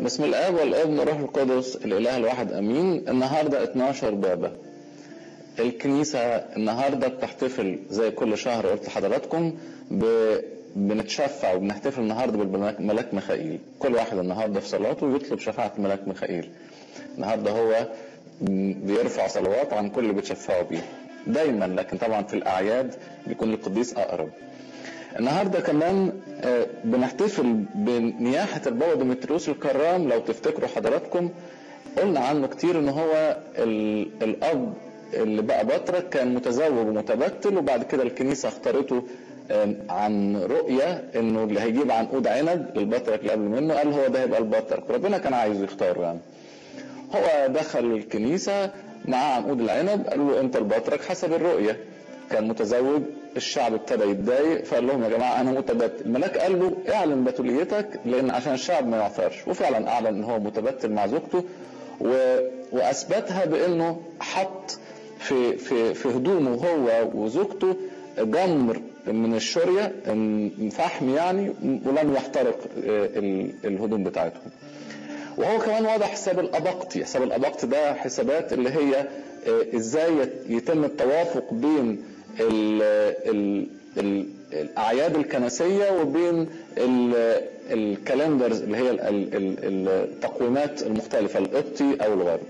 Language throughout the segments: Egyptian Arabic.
بسم الاب والابن والروح القدس الاله الواحد امين النهارده 12 بابا الكنيسه النهارده بتحتفل زي كل شهر قلت لحضراتكم ب... بنتشفع وبنحتفل النهارده بالملاك ميخائيل كل واحد النهارده في صلاته يطلب شفاعه ملاك ميخائيل النهارده هو بيرفع صلوات عن كل اللي بيتشفعوا بيه دايما لكن طبعا في الاعياد بيكون القديس اقرب النهارده كمان بنحتفل بنياحة البابا ديمتريوس الكرام لو تفتكروا حضراتكم قلنا عنه كتير ان هو الاب اللي بقى بطرك كان متزوج ومتبتل وبعد كده الكنيسة اختارته عن رؤية انه اللي هيجيب عنقود عنب للبطرك اللي قبل منه قال هو ده هيبقى البطرك ربنا كان عايزه يختاره يعني هو دخل الكنيسة مع عنقود العنب قال له انت البطرك حسب الرؤية كان متزوج الشعب ابتدى يتضايق فقال لهم يا جماعه انا متبتل الملاك قال له اعلن بتوليتك لان عشان الشعب ما يعثرش وفعلا اعلن ان هو متبتل مع زوجته و... واثبتها بانه حط في في في هدومه هو وزوجته جمر من الشوريه فحم يعني ولم يحترق الهدوم بتاعتهم وهو كمان وضع حساب الابقطي حساب الابقطي ده حسابات اللي هي ازاي يتم التوافق بين ال ال ال الاعياد الكنسيه وبين الكالندرز اللي هي التقويمات المختلفه القبطي او الغربي.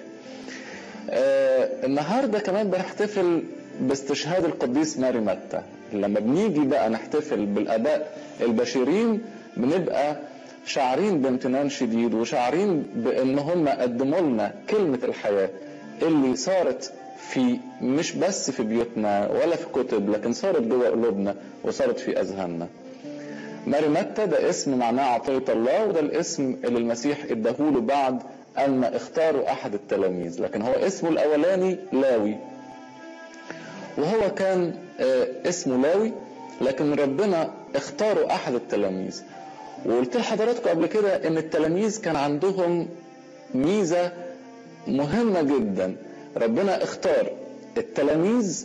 آه النهارده كمان بنحتفل باستشهاد القديس ماري متى لما بنيجي بقى نحتفل بالاباء البشرين بنبقى شاعرين بامتنان شديد وشاعرين بان هم قدموا لنا كلمه الحياه اللي صارت في مش بس في بيوتنا ولا في كتب لكن صارت جوه قلوبنا وصارت في اذهاننا. ماري متى ده اسم معناه عطية الله وده الاسم اللي المسيح اداهوله بعد أن اختاروا أحد التلاميذ لكن هو اسمه الأولاني لاوي وهو كان اسمه لاوي لكن ربنا اختاروا أحد التلاميذ وقلت لحضراتكم قبل كده ان التلاميذ كان عندهم ميزة مهمة جدا ربنا اختار التلاميذ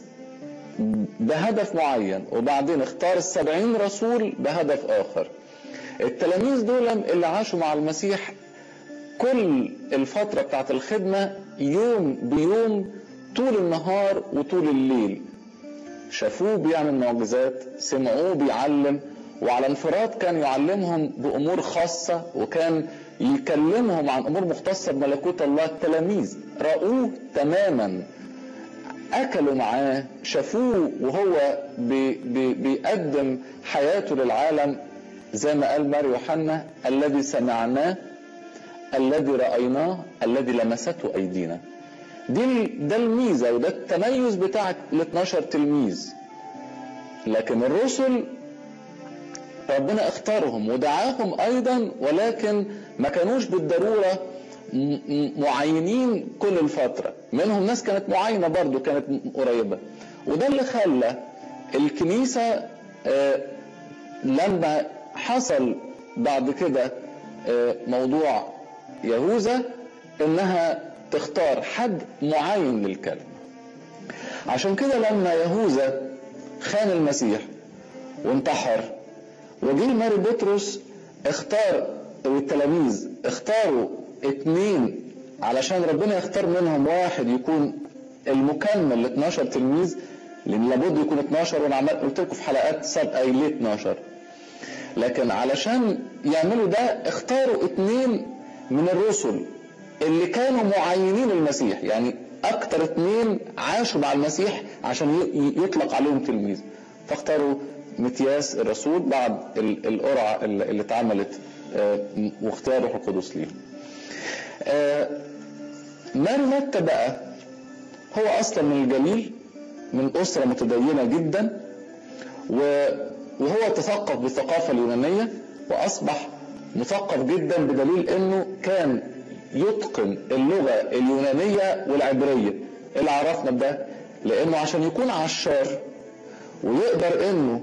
بهدف معين وبعدين اختار السبعين رسول بهدف آخر التلاميذ دول اللي عاشوا مع المسيح كل الفترة بتاعت الخدمة يوم بيوم طول النهار وطول الليل شافوه بيعمل معجزات سمعوه بيعلم وعلى انفراد كان يعلمهم بأمور خاصة وكان يكلمهم عن امور مختصه بملكوت الله التلاميذ رأوه تماما اكلوا معاه شافوه وهو بي بي بيقدم حياته للعالم زي ما قال ماري يوحنا الذي سمعناه الذي رايناه الذي لمسته ايدينا دي ده الميزه وده التميز بتاع ال 12 تلميذ لكن الرسل ربنا اختارهم ودعاهم ايضا ولكن ما كانوش بالضروره معينين كل الفتره منهم ناس كانت معينه برضو كانت قريبه وده اللي خلى الكنيسه لما حصل بعد كده موضوع يهوذا انها تختار حد معين للكلمه عشان كده لما يهوذا خان المسيح وانتحر وجه ماري بطرس اختار التلاميذ اختاروا اتنين علشان ربنا يختار منهم واحد يكون المكمل ل 12 تلميذ لان لابد يكون 12 وانا عمال قلت لكم في حلقات سابقه ليه 12 لكن علشان يعملوا ده اختاروا اتنين من الرسل اللي كانوا معينين المسيح يعني اكتر اتنين عاشوا مع المسيح عشان يطلق عليهم تلميذ فاختاروا متياس الرسول بعد القرعه اللي اتعملت واختيار روح القدس ليه. ماري متى بقى هو اصلا من الجليل من اسره متدينه جدا وهو تثقف بالثقافه اليونانيه واصبح مثقف جدا بدليل انه كان يتقن اللغه اليونانيه والعبريه اللي عرفنا بده لانه عشان يكون عشار ويقدر انه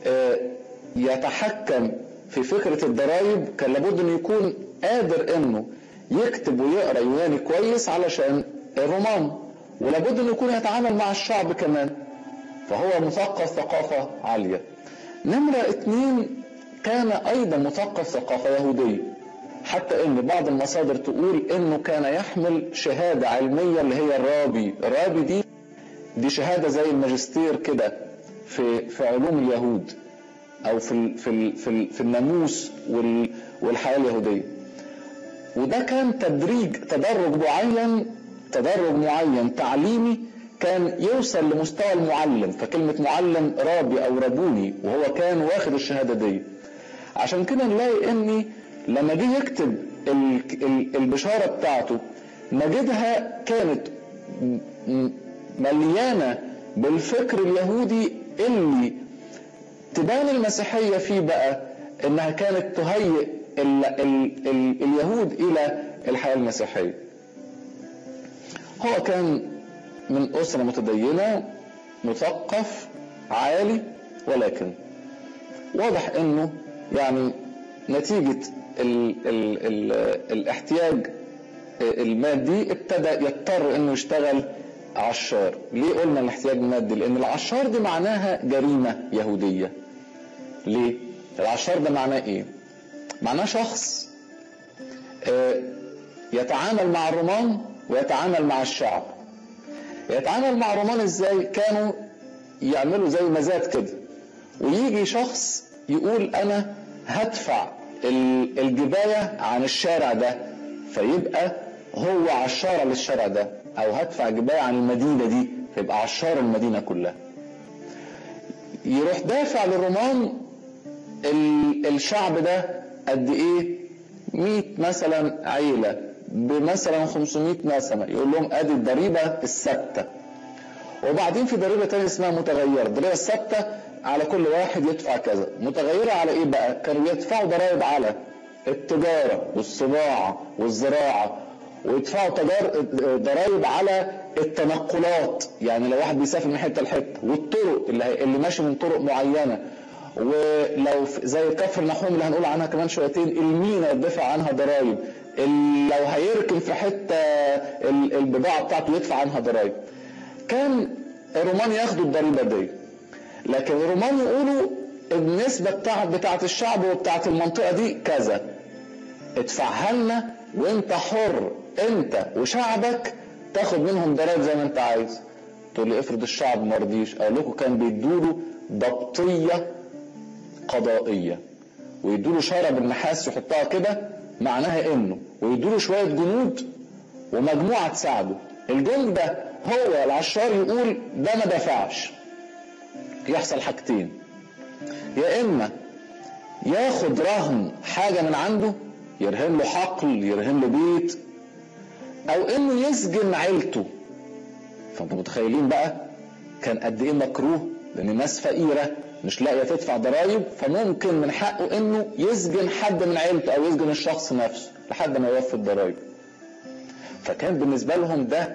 يتحكم في فكرة الضرائب كان لابد انه يكون قادر انه يكتب ويقرا يوناني كويس علشان الرومان ولابد انه يكون يتعامل مع الشعب كمان فهو مثقف ثقافة عالية نمرة اتنين كان ايضا مثقف ثقافة يهودية حتى ان بعض المصادر تقول انه كان يحمل شهاده علميه اللي هي الرابي الرابي دي دي شهاده زي الماجستير كده في في علوم اليهود او في ال في ال في, ال في الناموس وال والحياه اليهوديه وده كان تدريج تدرج معين تدرج معين تعليمي كان يوصل لمستوى المعلم فكلمة معلم رابي أو ربوني وهو كان واخد الشهادة دي عشان كده نلاقي إني لما جه يكتب البشارة بتاعته نجدها كانت مليانة بالفكر اليهودي اللي تبان المسيحية فيه بقى إنها كانت تهيئ ال ال ال اليهود إلى الحياة المسيحية هو كان من أسرة متدينة مثقف عالي ولكن واضح انه يعني نتيجة ال ال ال الاحتياج المادي ابتدى يضطر انه يشتغل عشار ليه قلنا الاحتياج المادي لان العشار دي معناها جريمة يهودية ليه العشار ده معناه ايه معناه شخص يتعامل مع الرومان ويتعامل مع الشعب يتعامل مع الرومان ازاي كانوا يعملوا زي مزاد كده ويجي شخص يقول انا هدفع الجباية عن الشارع ده فيبقى هو عشارة للشارع ده او هدفع جباية عن المدينة دي فيبقى عشار المدينة كلها يروح دافع للرومان الشعب ده قد ايه 100 مثلا عيلة بمثلا 500 نسمة يقول لهم ادي الضريبة الثابتة وبعدين في ضريبة تانية اسمها متغيرة الضريبة الثابتة على كل واحد يدفع كذا متغيرة على ايه بقى كانوا يدفعوا ضرائب على التجارة والصناعة والزراعة ويدفعوا ضرائب على التنقلات يعني لو واحد بيسافر من حته لحته والطرق اللي, اللي ماشي من طرق معينه ولو زي كفر نحوم اللي هنقول عنها كمان شويتين المينا يدفع عنها ضرائب لو هيركن في حته البضاعه بتاعته يدفع عنها ضرائب كان الرومان ياخدوا الضريبه دي لكن الرومان يقولوا النسبه بتاعت بتاعت الشعب وبتاعت المنطقه دي كذا ادفعها لنا وانت حر انت وشعبك تاخد منهم ضرائب زي ما انت عايز تقول لي افرض الشعب ما رضيش اقول لكم كان بيدوا له ضبطيه قضائيه ويدوا له شاره بالنحاس يحطها كده معناها انه ويدوا له شويه جنود ومجموعه تساعده الجند ده هو العشار يقول ده ما دفعش يحصل حاجتين يا اما ياخد رهن حاجه من عنده يرهن له حقل يرهن له بيت او انه يسجن عيلته فانتوا متخيلين بقى كان قد ايه مكروه لان الناس فقيره مش لاقيه تدفع ضرائب فممكن من حقه انه يسجن حد من عيلته او يسجن الشخص نفسه لحد ما يوفي الضرائب فكان بالنسبه لهم ده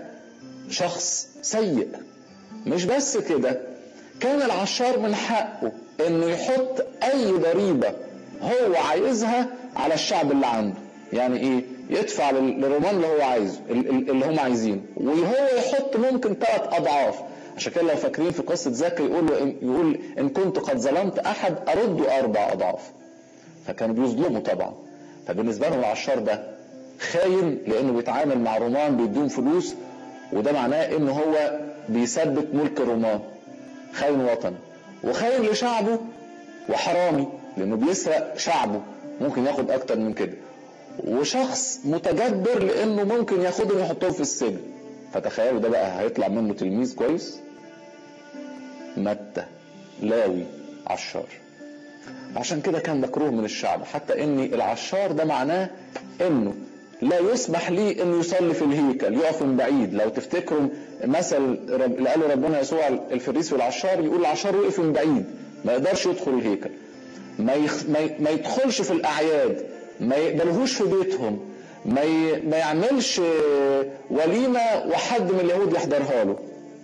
شخص سيء مش بس كده كان العشار من حقه انه يحط اي ضريبه هو عايزها على الشعب اللي عنده يعني ايه يدفع للرومان اللي هو عايزه اللي هم عايزينه وهو يحط ممكن ثلاث اضعاف عشان كده لو فاكرين في قصه زكي يقول يقول ان كنت قد ظلمت احد ارد اربع اضعاف فكانوا بيظلموا طبعا فبالنسبه لهم العشار ده خاين لانه بيتعامل مع رومان بيديهم فلوس وده معناه ان هو بيثبت ملك الرومان خاين وطن وخاين لشعبه وحرامي لانه بيسرق شعبه ممكن ياخد اكتر من كده وشخص متجبر لانه ممكن ياخدهم يحطهم في السجن فتخيلوا ده بقى هيطلع منه تلميذ كويس متى لاوي عشار عشان كده كان مكروه من الشعب حتى ان العشار ده معناه انه لا يسمح لي انه يصلي في الهيكل يقف من بعيد لو تفتكروا مثل اللي قاله ربنا يسوع الفريسي والعشار يقول العشار وقف من بعيد ما يقدرش يدخل الهيكل ما, يخ... ما يدخلش في الاعياد ما يقبلهوش في بيتهم ما ي... ما يعملش وليمه وحد من اليهود يحضرها له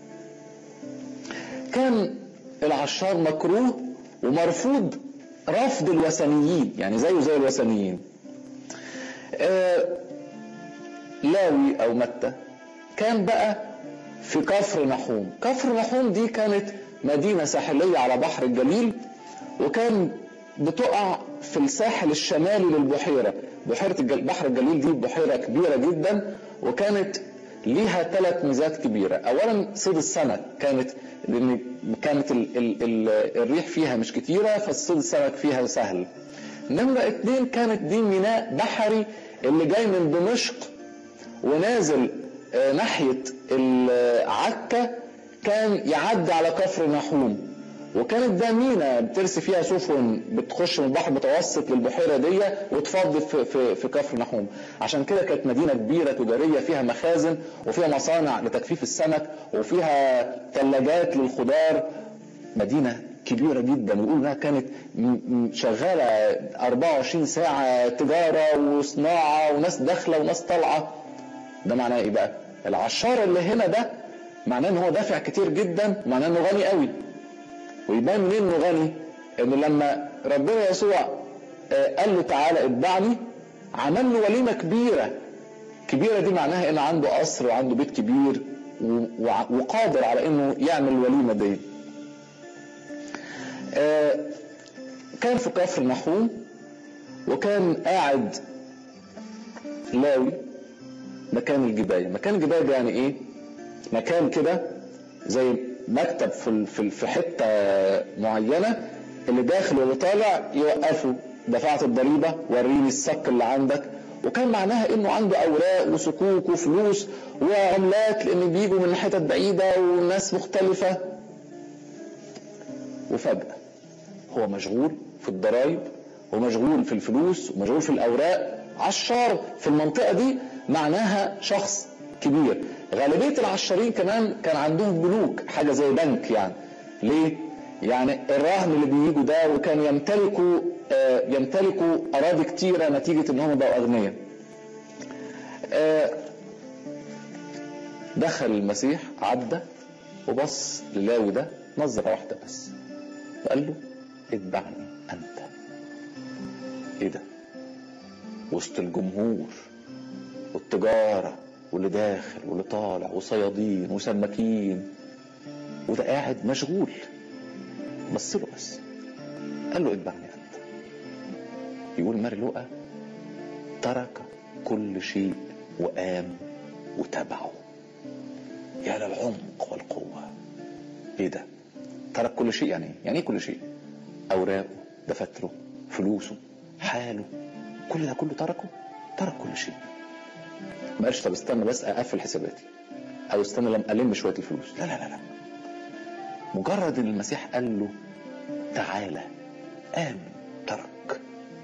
كان العشار مكروه ومرفوض رفض الوثنيين يعني زيه زي الوثنيين آه لاوي او متى كان بقى في كفر نحوم كفر نحوم دي كانت مدينة ساحلية على بحر الجليل وكان بتقع في الساحل الشمالي للبحيرة بحيرة الجل... بحر الجليل دي بحيرة كبيرة جدا وكانت ليها ثلاث ميزات كبيرة أولا صيد السمك كانت لأن كانت ال... ال... ال... الريح فيها مش كتيرة فالصيد السمك فيها سهل نمرة اتنين كانت دي ميناء بحري اللي جاي من دمشق ونازل ناحية العكا كان يعدي على كفر نحوم وكانت ده مينا بترسي فيها سفن بتخش من البحر المتوسط للبحيره دي وتفضي في, في, في كفر نحوم عشان كده كانت مدينه كبيره تجاريه فيها مخازن وفيها مصانع لتجفيف السمك وفيها ثلاجات للخضار مدينه كبيره جدا ويقول انها كانت شغاله 24 ساعه تجاره وصناعه وناس داخله وناس طالعه ده معناه ايه بقى؟ العشار اللي هنا ده معناه ان هو دافع كتير جدا ومعناه انه غني قوي ويبان منين انه غني؟ ان لما ربنا يسوع قال له تعالى اتبعني عمل له وليمه كبيره كبيره دي معناها ان عنده قصر وعنده بيت كبير وقادر على انه يعمل الوليمه دي. كان في كفر نحوم وكان قاعد لاوي مكان الجبايه، مكان الجبايه ده يعني ايه؟ مكان كده زي مكتب في في في حته معينه اللي داخل واللي طالع يوقفوا دفعت الضريبه وريني الصك اللي عندك وكان معناها انه عنده اوراق وصكوك وفلوس وعملات لان بيجوا من حتت بعيده وناس مختلفه وفجاه هو مشغول في الضرايب ومشغول في الفلوس ومشغول في الاوراق عشار في المنطقه دي معناها شخص كبير غالبية العشارين كمان كان عندهم بنوك حاجة زي بنك يعني ليه؟ يعني الرهن اللي بيجوا ده وكان يمتلكوا آه يمتلكوا أراضي كتيرة نتيجة إن هم بقوا أغنياء. آه دخل المسيح عدى وبص للاوي ده نظرة واحدة بس. وقال له اتبعني أنت. إيه ده؟ وسط الجمهور والتجارة واللي داخل واللي طالع وصيادين وسماكين وده قاعد مشغول بص له بس قال له اتبعني انت يقول ماري لوقا ترك كل شيء وقام وتبعه يا للعمق والقوة ايه ده ترك كل شيء يعني ايه يعني ايه كل شيء اوراقه دفاتره فلوسه حاله كل ده كله تركه ترك كل شيء ما قالش طب استنى بس اقفل حساباتي او استنى لما الم شويه الفلوس لا لا لا لا مجرد ان المسيح قال له تعالى قام ترك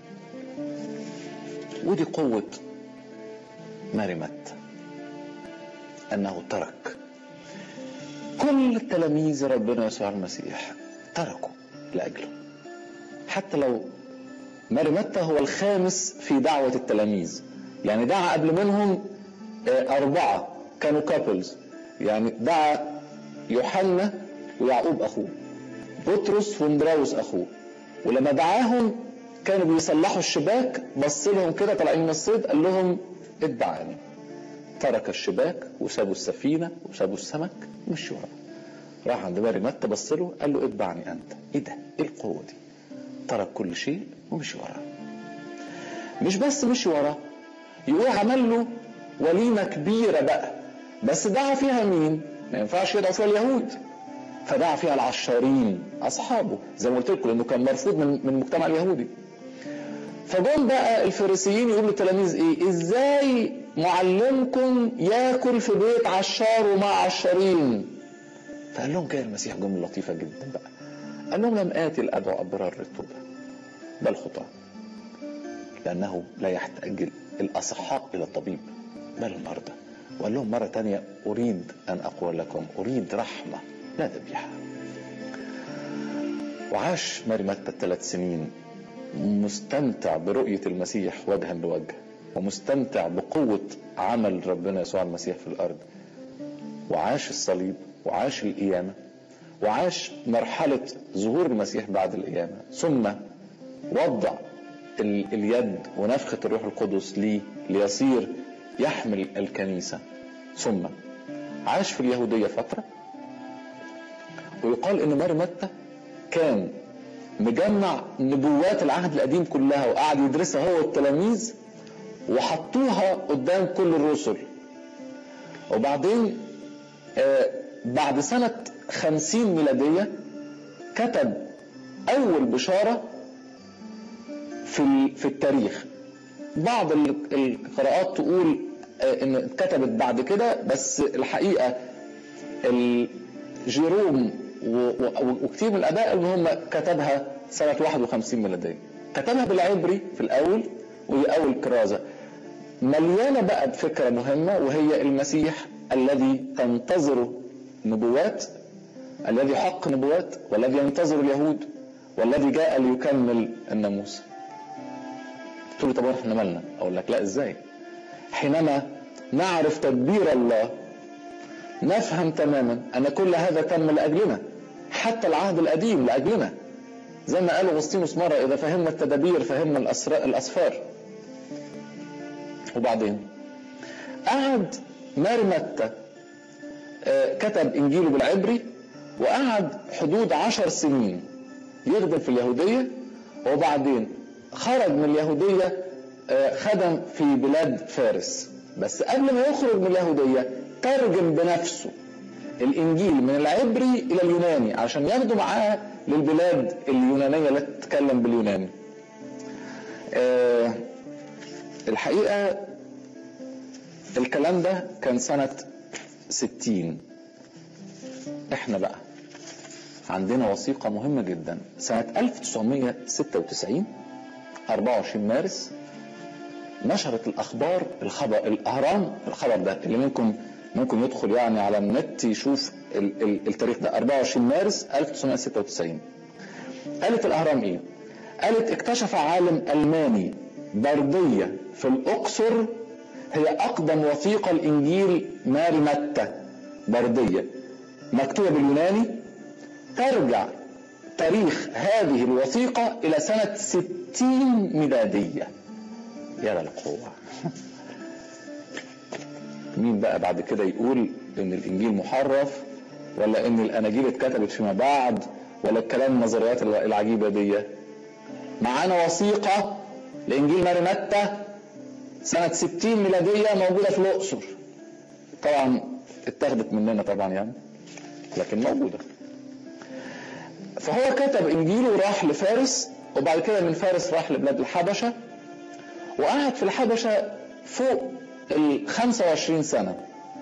ودي قوة ماري متى أنه ترك كل التلاميذ ربنا يسوع المسيح تركوا لأجله حتى لو ماري متى هو الخامس في دعوة التلاميذ يعني دعا قبل منهم أربعة كانوا كابلز يعني دعا يوحنا ويعقوب أخوه بطرس واندراوس أخوه ولما دعاهم كانوا بيصلحوا الشباك بص لهم كده طالعين من الصيد قال لهم اتبعاني ترك الشباك وسابوا السفينة وسابوا السمك ومشي وراه راح عند ماري متى بص له قال له اتبعني أنت ايه ده ايه القوة دي ترك كل شيء ومشي وراه مش بس مشي وراه يقول عمل له وليمة كبيرة بقى بس دعا فيها مين؟ ما ينفعش يدعو فيها اليهود فدعا فيها العشارين أصحابه زي ما قلت لكم لأنه كان مرفوض من من المجتمع اليهودي فجم بقى الفريسيين يقولوا للتلاميذ ايه ازاي معلمكم ياكل في بيت عشار ومع عشارين فقال لهم كده المسيح جمله لطيفه جدا بقى قال لهم لم اتي لادعو ابرار للتوبه بل خطاه لانه لا يحتاج الاصحاء الى الطبيب بل المرضى وقال لهم مرة تانية أريد أن أقول لكم أريد رحمة لا ذبيحة وعاش ماري متى الثلاث سنين مستمتع برؤية المسيح وجها لوجه ومستمتع بقوة عمل ربنا يسوع المسيح في الأرض وعاش الصليب وعاش القيامة وعاش مرحلة ظهور المسيح بعد القيامة ثم وضع اليد ونفخة الروح القدس ليه ليصير يحمل الكنيسة ثم عاش في اليهودية فترة ويقال ان ماري متى كان مجمع نبوات العهد القديم كلها وقعد يدرسها هو والتلاميذ وحطوها قدام كل الرسل وبعدين آه بعد سنة خمسين ميلادية كتب أول بشارة في في التاريخ بعض القراءات تقول ان اتكتبت بعد كده بس الحقيقه جيروم وكثير من الاباء ان هم كتبها سنه 51 ميلاديه كتبها بالعبري في الاول وهي اول كرازه مليانه بقى بفكره مهمه وهي المسيح الذي تنتظره نبوات الذي حق نبوات والذي ينتظر اليهود والذي جاء ليكمل الناموس قلت له طب احنا مالنا اقول لك لا ازاي حينما نعرف تدبير الله نفهم تماما ان كل هذا تم لاجلنا حتى العهد القديم لاجلنا زي ما قال اغسطينوس مره اذا فهمنا التدابير فهمنا الاسفار وبعدين قعد ماري متى كتب انجيله بالعبري وقعد حدود عشر سنين يخدم في اليهوديه وبعدين خرج من اليهوديه خدم في بلاد فارس بس قبل ما يخرج من اليهوديه ترجم بنفسه الانجيل من العبري الى اليوناني عشان ياخده معاه للبلاد اليونانيه التي تتكلم باليوناني. أه الحقيقه الكلام ده كان سنه 60 احنا بقى عندنا وثيقه مهمه جدا سنه 1996 24 مارس نشرت الاخبار الخبر الاهرام الخبر ده اللي منكم ممكن يدخل يعني على النت يشوف ال ال التاريخ ده 24 مارس 1996 قالت الاهرام ايه قالت اكتشف عالم الماني برديه في الاقصر هي اقدم وثيقه الانجيل ماري متى برديه مكتوبه باليوناني ترجع تاريخ هذه الوثيقه الى سنه 60 ميلاديه يا للقوه مين بقى بعد كده يقول ان الانجيل محرف ولا ان الاناجيل اتكتبت فيما بعد ولا الكلام النظريات العجيبه دي معانا وثيقه لانجيل ماري متى سنه 60 ميلاديه موجوده في الاقصر طبعا اتاخدت مننا طبعا يعني لكن موجوده فهو كتب انجيله وراح لفارس وبعد كده من فارس راح لبلاد الحبشه وقعد في الحبشه فوق ال 25 سنة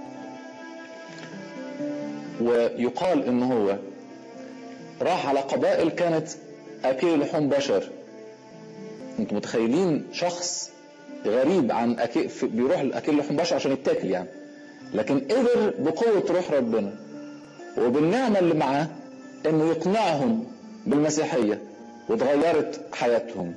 ويقال ان هو راح على قبائل كانت اكل لحوم بشر انتوا متخيلين شخص غريب عن أكل بيروح لاكل لحوم بشر عشان يتاكل يعني لكن قدر بقوة روح ربنا وبالنعمة اللي معاه انه يقنعهم بالمسيحية وتغيرت حياتهم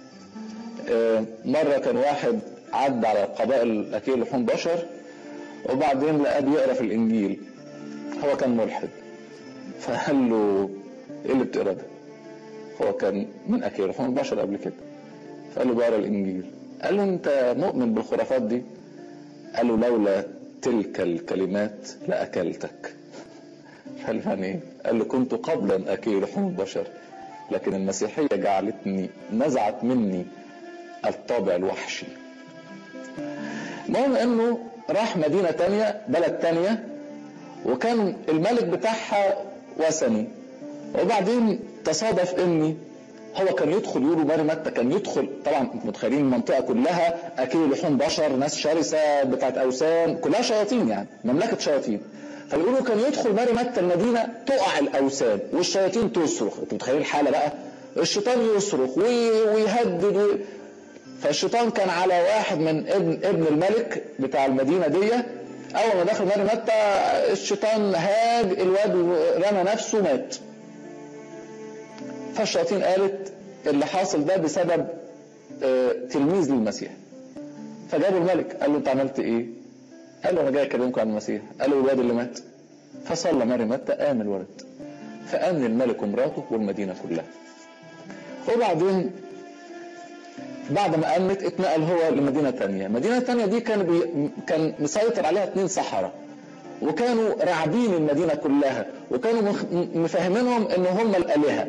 مرة كان واحد عدى على قبائل اكل لحوم بشر وبعدين لقاه بيقرا في الانجيل هو كان ملحد فقال له ايه اللي بتقرا ده؟ هو كان من اكل لحوم البشر قبل كده فقال له بقرا الانجيل قال له انت مؤمن بالخرافات دي؟ قال له لولا تلك الكلمات لاكلتك قال له يعني ايه؟ قال له كنت قبلا اكل لحوم البشر لكن المسيحيه جعلتني نزعت مني الطابع الوحشي المهم انه راح مدينة تانية بلد تانية وكان الملك بتاعها وثني وبعدين تصادف اني هو كان يدخل يقولوا ماري متى كان يدخل طبعا انتم متخيلين المنطقه كلها اكل لحوم بشر ناس شرسه بتاعت اوثان كلها شياطين يعني مملكه شياطين فبيقولوا كان يدخل ماري متى المدينه تقع الاوثان والشياطين تصرخ انتوا متخيلين الحاله بقى الشيطان يصرخ ويهدد و... فالشيطان كان على واحد من ابن ابن الملك بتاع المدينه دي اول ما دخل ماري متى الشيطان هاج الواد رمى نفسه مات فالشياطين قالت اللي حاصل ده بسبب تلميذ للمسيح فجابوا الملك قال له انت عملت ايه؟ قال له انا جاي اكلمكم عن المسيح قال له الواد اللي مات فصلى ماري متى قام الولد فامن الملك ومراته والمدينه كلها وبعدين بعد ما قامت اتنقل هو لمدينة تانية المدينة التانية دي كان بي كان مسيطر عليها اتنين سحرة وكانوا راعبين المدينة كلها وكانوا مفهمينهم ان هم الآلهة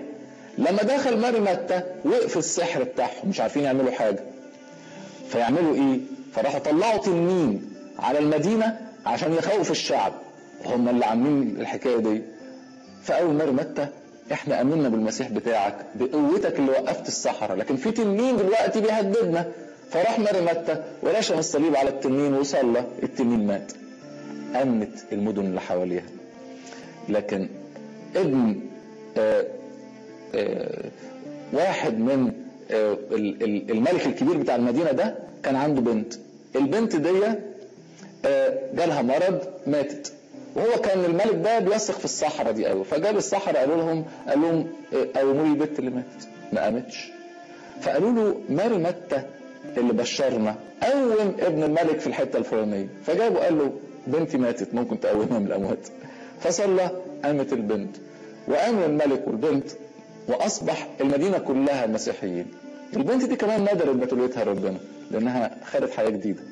لما دخل ماري متى وقف السحر بتاعهم مش عارفين يعملوا حاجه فيعملوا ايه فراحوا طلعوا تنين على المدينه عشان يخوف الشعب هم اللي عاملين الحكايه دي فاول ماري متى احنا امنا بالمسيح بتاعك بقوتك اللي وقفت الصحراء لكن في تنين دلوقتي بيهددنا فراح ماري متى ورشم الصليب على التنين وصلى التنين مات امنت المدن اللي حواليها لكن ابن آآ آآ واحد من الملك الكبير بتاع المدينه ده كان عنده بنت البنت دي جالها مرض ماتت وهو كان الملك ده بيثق في الصحراء دي قوي فجاب الصحراء قالوا لهم قال لهم قوموا لي البنت اللي ماتت ما قامتش فقالوا له ماري متى اللي بشرنا قوم ابن الملك في الحته الفلانيه فجابه قال له بنتي ماتت ممكن تقومها من الاموات فصلى قامت البنت وقام الملك والبنت واصبح المدينه كلها مسيحيين البنت دي كمان ندرت بتوليتها ربنا لانها خدت حياه جديده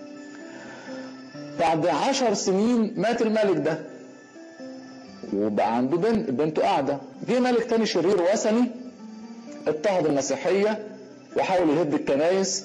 بعد عشر سنين مات الملك ده وبقى عنده بنت بنته قاعدة جه ملك تاني شرير وثني اضطهد المسيحية وحاول يهد الكنايس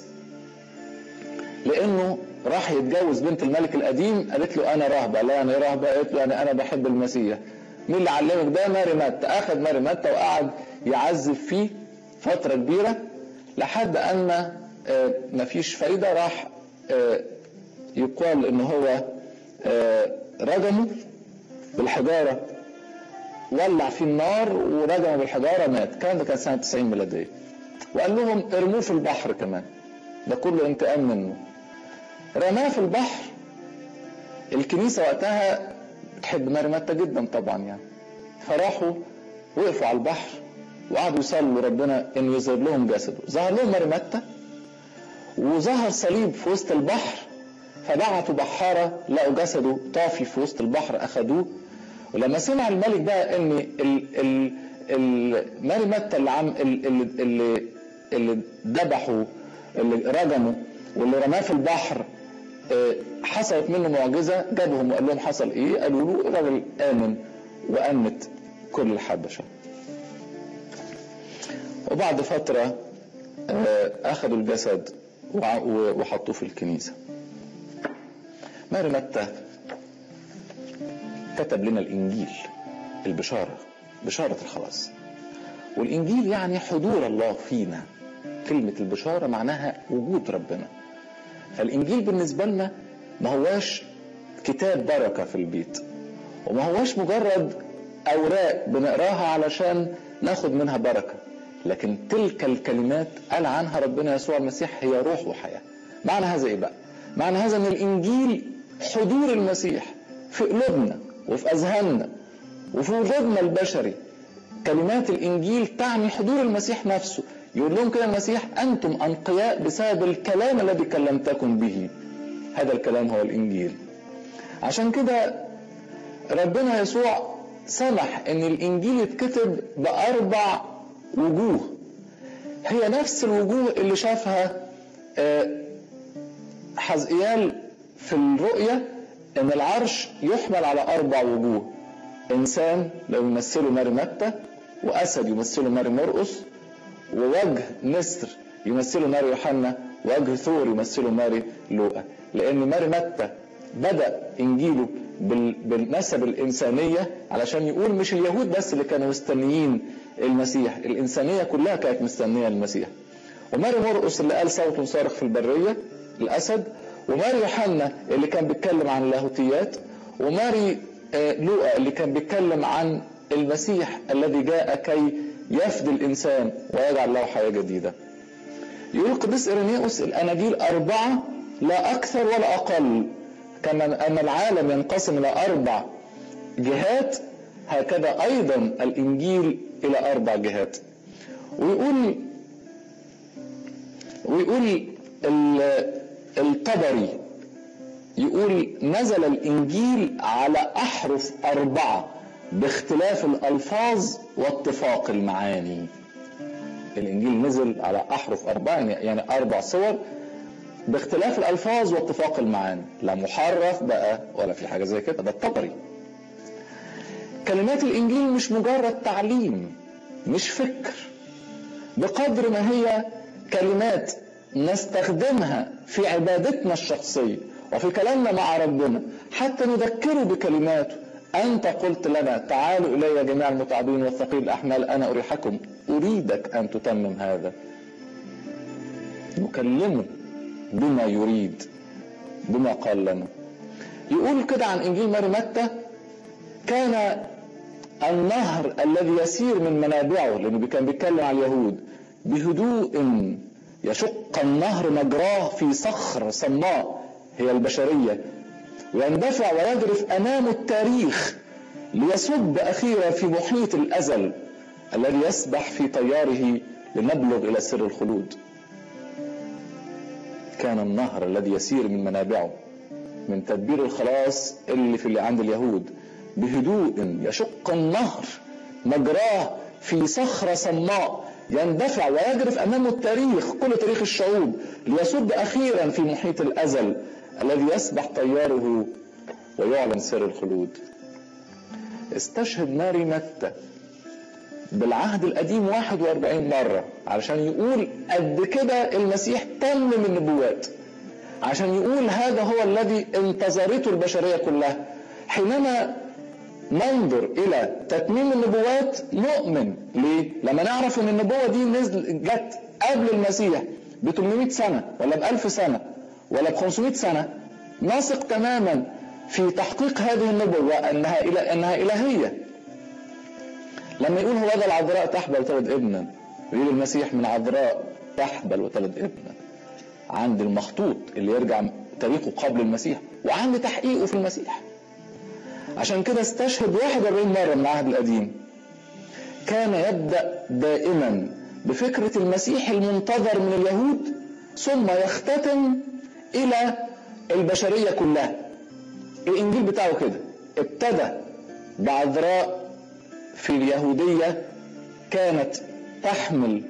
لانه راح يتجوز بنت الملك القديم قالت له انا راهبة لا انا راهبة قالت له يعني انا بحب المسيح مين اللي علمك ده ماري متى اخذ ماري متى وقعد يعذب فيه فترة كبيرة لحد ان مفيش فايدة راح يقال ان هو رجمه بالحجاره ولع فيه النار ورجمه بالحجاره مات كان ده كان سنه 90 ميلاديه وقال لهم ارموه في البحر كمان ده كله انتقام منه رماه في البحر الكنيسه وقتها بتحب ماري متى جدا طبعا يعني فراحوا وقفوا على البحر وقعدوا يصلوا ربنا انه يظهر لهم جسده ظهر لهم ماري متى وظهر صليب في وسط البحر فبعتوا بحارة لقوا جسده طافي في وسط البحر أخدوه ولما سمع الملك بقى ان ال ال ال ماري متى اللي عم اللي اللي اللي ذبحوا اللي رجموا واللي رماه في البحر حصلت منه معجزه جابهم وقال لهم حصل ايه؟ قالوا له الراجل امن وامنت كل الحبشه. وبعد فتره اخذوا الجسد وحطوه في الكنيسه. ماري متى كتب لنا الانجيل البشاره بشاره الخلاص والانجيل يعني حضور الله فينا كلمه البشاره معناها وجود ربنا فالانجيل بالنسبه لنا ما هواش كتاب بركه في البيت وما هواش مجرد اوراق بنقراها علشان ناخد منها بركه لكن تلك الكلمات قال عنها ربنا يسوع المسيح هي روح وحياه معنى هذا ايه بقى معنى هذا ان الانجيل حضور المسيح في قلوبنا وفي اذهاننا وفي وجودنا البشري كلمات الانجيل تعني حضور المسيح نفسه يقول لهم كده المسيح انتم انقياء بسبب الكلام الذي كلمتكم به هذا الكلام هو الانجيل عشان كده ربنا يسوع سمح ان الانجيل يتكتب باربع وجوه هي نفس الوجوه اللي شافها حزقيال في الرؤية ان العرش يحمل على اربع وجوه انسان لو يمثله ماري متى واسد يمثله ماري مرقس ووجه نسر يمثله ماري يوحنا ووجه ثور يمثله ماري لوقا لان ماري متى بدا انجيله بالنسب الانسانيه علشان يقول مش اليهود بس اللي كانوا مستنيين المسيح الانسانيه كلها كانت مستنيه المسيح وماري مرقس اللي قال صوت صارخ في البريه الاسد وماري يوحنا اللي كان بيتكلم عن اللاهوتيات وماري لوقا اللي كان بيتكلم عن المسيح الذي جاء كي يفدي الانسان ويجعل له حياه جديده. يقول القديس إيرينيوس الاناجيل اربعه لا اكثر ولا اقل كما ان العالم ينقسم الى اربع جهات هكذا ايضا الانجيل الى اربع جهات. ويقول ويقول الطبري يقول نزل الانجيل على احرف اربعه باختلاف الالفاظ واتفاق المعاني الانجيل نزل على احرف اربعه يعني اربع صور باختلاف الالفاظ واتفاق المعاني لا محرف بقى ولا في حاجه زي كده ده الطبري كلمات الانجيل مش مجرد تعليم مش فكر بقدر ما هي كلمات نستخدمها في عبادتنا الشخصية وفي كلامنا مع ربنا حتى نذكره بكلماته أنت قلت لنا تعالوا إلي جميع المتعبين والثقيل الأحمال أنا أريحكم أريدك أن تتمم هذا نكلمه بما يريد بما قال لنا يقول كده عن إنجيل ماري متى كان النهر الذي يسير من منابعه لأنه كان بيتكلم على اليهود بهدوء يشق النهر مجراه في صخر صماء هي البشرية ويندفع ويجرف أمام التاريخ ليصب أخيرا في محيط الأزل الذي يسبح في تياره لنبلغ إلى سر الخلود كان النهر الذي يسير من منابعه من تدبير الخلاص اللي في اللي عند اليهود بهدوء يشق النهر مجراه في صخرة صماء يندفع ويجرف أمامه التاريخ كل تاريخ الشعوب ليصب أخيرا في محيط الأزل الذي يسبح طياره ويعلن سر الخلود استشهد ماري متى بالعهد القديم 41 مرة علشان يقول قد كده المسيح تم من النبوات عشان يقول هذا هو الذي انتظرته البشرية كلها حينما ننظر إلى تتميم النبوات نؤمن ليه؟ لما نعرف إن النبوة دي نزل جت قبل المسيح ب 800 سنة ولا ب 1000 سنة ولا ب 500 سنة نثق تماما في تحقيق هذه النبوة أنها إلى أنها إلهية لما يقول هو العذراء تحبل وتلد ابنا ويقول المسيح من عذراء تحبل وتلد ابنا عند المخطوط اللي يرجع تاريخه قبل المسيح وعند تحقيقه في المسيح عشان كده استشهد 41 مرة من العهد القديم كان يبدأ دائما بفكرة المسيح المنتظر من اليهود ثم يختتم إلى البشرية كلها الإنجيل بتاعه كده ابتدى بعذراء في اليهودية كانت تحمل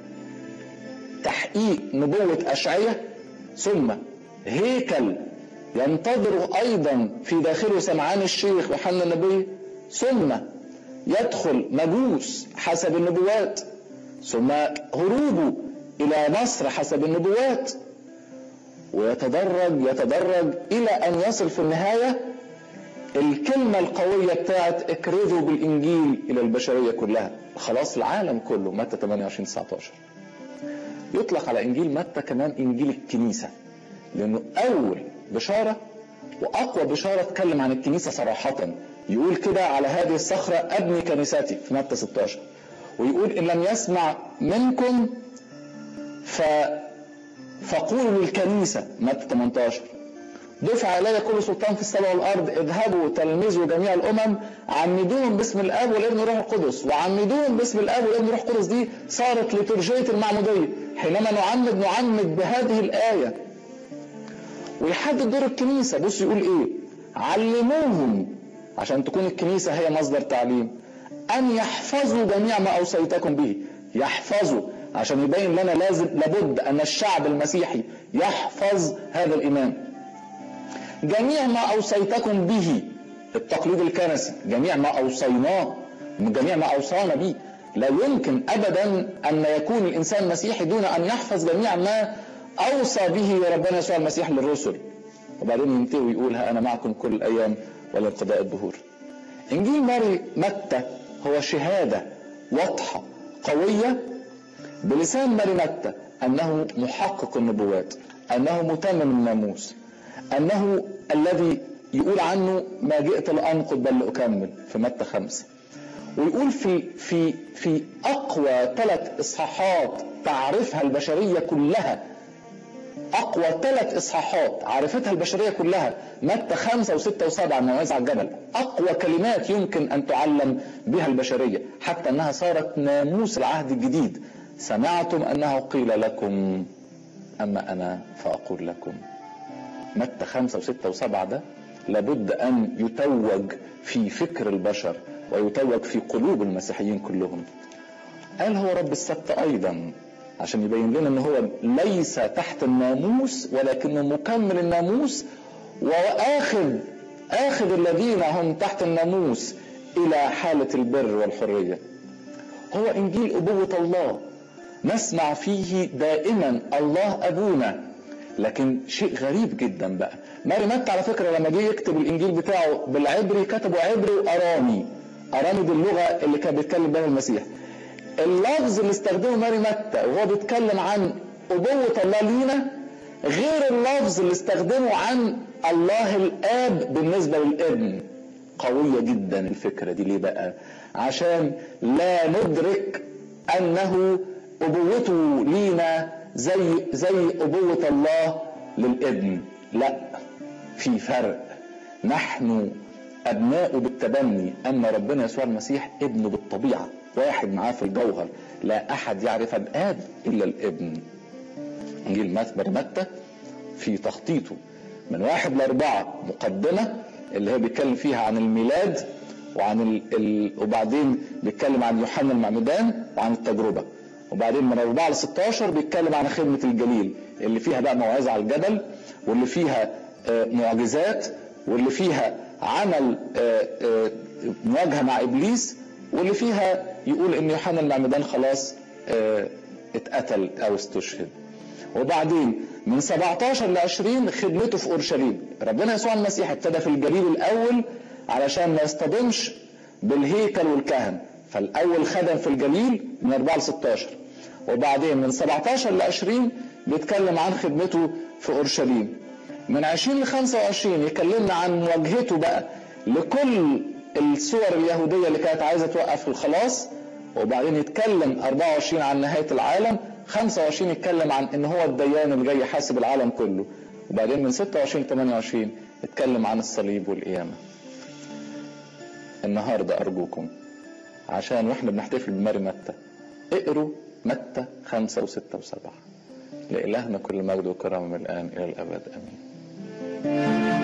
تحقيق نبوة أشعية ثم هيكل ينتظر أيضا في داخله سمعان الشيخ وحنا النبي ثم يدخل مجوس حسب النبوات ثم هروبه إلى مصر حسب النبوات ويتدرج يتدرج إلى أن يصل في النهاية الكلمة القوية بتاعت اكرزوا بالإنجيل إلى البشرية كلها خلاص العالم كله متى 28 19 يطلق على إنجيل متى كمان إنجيل الكنيسة لأنه أول بشارة وأقوى بشارة تكلم عن الكنيسة صراحة يقول كده على هذه الصخرة أبني كنيستي في متى 16 ويقول إن لم يسمع منكم ف فقولوا للكنيسة متى 18 دفع إلي كل سلطان في السماء والأرض اذهبوا تلمذوا جميع الأمم عمدوهم باسم الآب والابن والروح القدس وعمدوهم باسم الآب والابن والروح القدس دي صارت لترجية المعمودية حينما نعمد نعمد بهذه الآية ويحدد دور الكنيسة بص يقول إيه علموهم عشان تكون الكنيسة هي مصدر تعليم أن يحفظوا جميع ما أوصيتكم به يحفظوا عشان يبين لنا لازم لابد أن الشعب المسيحي يحفظ هذا الإيمان جميع ما أوصيتكم به التقليد الكنسي جميع ما أوصيناه من جميع ما أوصانا به لا يمكن أبدا أن يكون الإنسان مسيحي دون أن يحفظ جميع ما أوصى به ربنا يسوع المسيح للرسل وبعدين ينتهي ويقول ها أنا معكم كل الأيام ولانقضاء الدهور إنجيل ماري متى هو شهادة واضحة قوية بلسان ماري متى أنه محقق النبوات أنه متمم الناموس أنه الذي يقول عنه ما جئت لأنقض بل لأكمل في متى خمسة ويقول في في في أقوى ثلاث إصحاحات تعرفها البشرية كلها أقوى ثلاث إصحاحات عرفتها البشرية كلها متى خمسة وستة وسبعة موعظة على الجبل أقوى كلمات يمكن أن تعلم بها البشرية حتى أنها صارت ناموس العهد الجديد سمعتم أنه قيل لكم أما أنا فأقول لكم متى خمسة وستة وسبعة ده لابد أن يتوج في فكر البشر ويتوج في قلوب المسيحيين كلهم قال هو رب السبت أيضا عشان يبين لنا ان هو ليس تحت الناموس ولكنه مكمل الناموس واخذ اخذ الذين هم تحت الناموس الى حاله البر والحريه هو انجيل ابوه الله نسمع فيه دائما الله ابونا لكن شيء غريب جدا بقى ماري متى على فكره لما جه يكتب الانجيل بتاعه بالعبري كتبه عبري وارامي ارامي دي اللغه اللي كان بيتكلم بها المسيح اللفظ اللي استخدمه ماري متى وهو بيتكلم عن ابوه الله لينا غير اللفظ اللي استخدمه عن الله الاب بالنسبه للابن قويه جدا الفكره دي ليه بقى عشان لا ندرك انه ابوته لينا زي زي ابوه الله للابن لا في فرق نحن ابناء بالتبني اما ربنا يسوع المسيح ابنه بالطبيعه واحد معاه في الجوهر لا احد يعرف الاب الا الابن انجيل مثبر متى في تخطيطه من واحد لاربعه مقدمه اللي هي بيتكلم فيها عن الميلاد وعن ال... ال... وبعدين بيتكلم عن يوحنا المعمدان وعن التجربه وبعدين من 4 ل 16 بيتكلم عن خدمه الجليل اللي فيها بقى موعظه على الجبل واللي فيها معجزات واللي فيها عمل مواجهه مع ابليس واللي فيها يقول ان يوحنا المعمدان خلاص اتقتل او استشهد وبعدين من 17 ل 20 خدمته في اورشليم ربنا يسوع المسيح ابتدى في الجليل الاول علشان ما يصطدمش بالهيكل والكهن فالاول خدم في الجليل من 4 ل 16 وبعدين من 17 ل 20 بيتكلم عن خدمته في اورشليم من 20 ل 25 يكلمنا عن مواجهته بقى لكل الصور اليهوديه اللي كانت عايزه توقف الخلاص وبعدين يتكلم 24 عن نهايه العالم 25 يتكلم عن ان هو الديان اللي جاي يحاسب العالم كله وبعدين من 26 ل 28 يتكلم عن الصليب والقيامه النهارده ارجوكم عشان واحنا بنحتفل بماري متى اقروا متى خمسة وستة وسبعة لإلهنا كل مجد وكرم من الآن إلى الأبد آمين